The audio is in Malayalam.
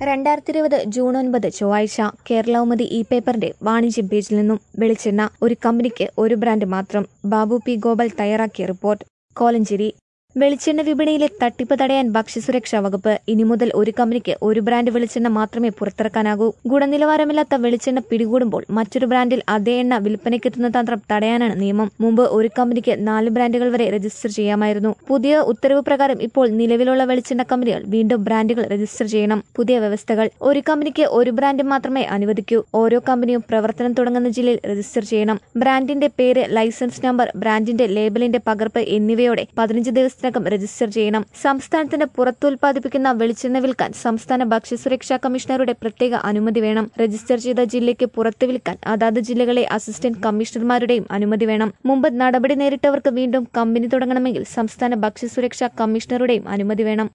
രണ്ടായിരത്തി ഇരുപത് ജൂൺ ഒൻപത് ചൊവ്വാഴ്ച കേരളൗമതി ഇ പേപ്പറിന്റെ വാണിജ്യം പേജിൽ നിന്നും വെളിച്ചെണ്ണ ഒരു കമ്പനിക്ക് ഒരു ബ്രാൻഡ് മാത്രം ബാബു പി ഗോപാൽ തയ്യാറാക്കിയ റിപ്പോർട്ട് കോലഞ്ചേരി വെളിച്ചെണ്ണ വിപണിയിലെ തട്ടിപ്പ് തടയാൻ ഭക്ഷ്യസുരക്ഷാ വകുപ്പ് ഇനി മുതൽ ഒരു കമ്പനിക്ക് ഒരു ബ്രാൻഡ് വെളിച്ചെണ്ണ മാത്രമേ പുറത്തിറക്കാനാകൂ ഗുണനിലവാരമില്ലാത്ത വെളിച്ചെണ്ണ പിടികൂടുമ്പോൾ മറ്റൊരു ബ്രാൻഡിൽ അതേ എണ്ണ വിൽപ്പനയ്ക്കെത്തുന്ന തന്ത്രം തടയാനാണ് നിയമം മുമ്പ് ഒരു കമ്പനിക്ക് നാല് ബ്രാൻഡുകൾ വരെ രജിസ്റ്റർ ചെയ്യാമായിരുന്നു പുതിയ ഉത്തരവ് പ്രകാരം ഇപ്പോൾ നിലവിലുള്ള വെളിച്ചെണ്ണ കമ്പനികൾ വീണ്ടും ബ്രാൻഡുകൾ രജിസ്റ്റർ ചെയ്യണം പുതിയ വ്യവസ്ഥകൾ ഒരു കമ്പനിക്ക് ഒരു ബ്രാൻഡ് മാത്രമേ അനുവദിക്കൂ ഓരോ കമ്പനിയും പ്രവർത്തനം തുടങ്ങുന്ന ജില്ലയിൽ രജിസ്റ്റർ ചെയ്യണം ബ്രാൻഡിന്റെ പേര് ലൈസൻസ് നമ്പർ ബ്രാൻഡിന്റെ ലേബലിന്റെ പകർപ്പ് എന്നിവയോടെ പതിനഞ്ച് ദിവസത്തിനകം രജിസ്റ്റർ ചെയ്യണം സംസ്ഥാനത്തിന് പുറത്ത് ഉൽപ്പാദിപ്പിക്കുന്ന വെളിച്ചെണ്ണ വിൽക്കാൻ സംസ്ഥാന ഭക്ഷ്യസുരക്ഷാ കമ്മീഷണറുടെ പ്രത്യേക അനുമതി വേണം രജിസ്റ്റർ ചെയ്ത ജില്ലയ്ക്ക് പുറത്ത് വിൽക്കാൻ അതാത് ജില്ലകളെ അസിസ്റ്റന്റ് കമ്മീഷണർമാരുടെയും അനുമതി വേണം മുമ്പ് നടപടി നേരിട്ടവർക്ക് വീണ്ടും കമ്പനി തുടങ്ങണമെങ്കിൽ സംസ്ഥാന ഭക്ഷ്യസുരക്ഷാ കമ്മീഷണറുടെയും അനുമതി വേണം